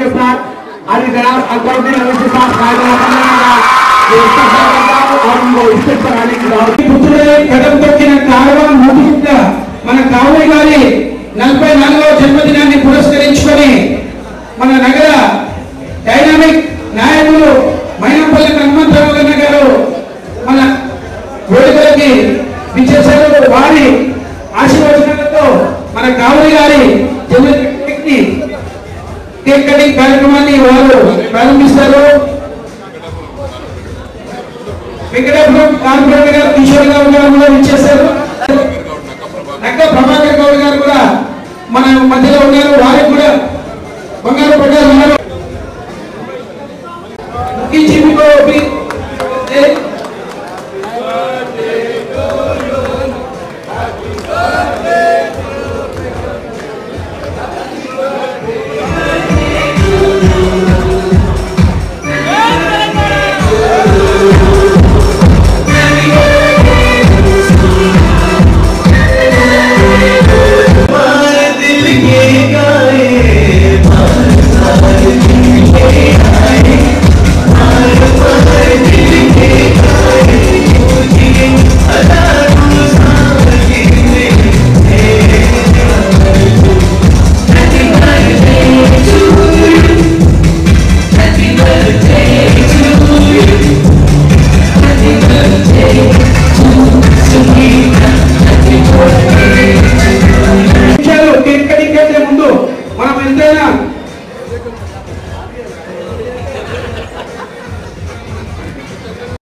के साथ आज जनाब अकबरुद्दीन अवैसी साहब कायदा ये स्टेज पर करता हूं और उनको स्टेज पर आने की दावत పుత్రుడే కదం తొక్కిన కారవం ముగింత మన కావలి గారి నలభై నాలుగవ జన్మదినాన్ని పురస్కరించుకొని మన నగర డైనామిక్ నాయకులు మైనంపల్లి హనుమంతరావు గన్న గారు మన వేడుకలకి విచ్చేశారు వారి ఆశీర్వచనాలతో మన కావలి గారి జన్మదినానికి కేక్ కటింగ్ కార్యక్రమాన్ని వారు ప్రారంభిస్తారు వెంకటాపురం కార్పొరేటర్ గారు కిషోర్ గౌడ్ గారు కూడా ఇచ్చేశారు నక్క ప్రభాకర్ గౌడ్ గారు కూడా మన మధ్యలో ఉన్నారు వారికి కూడా బంగారు పడ్డారు ఉన్నారు ముఖ్య జీవిలో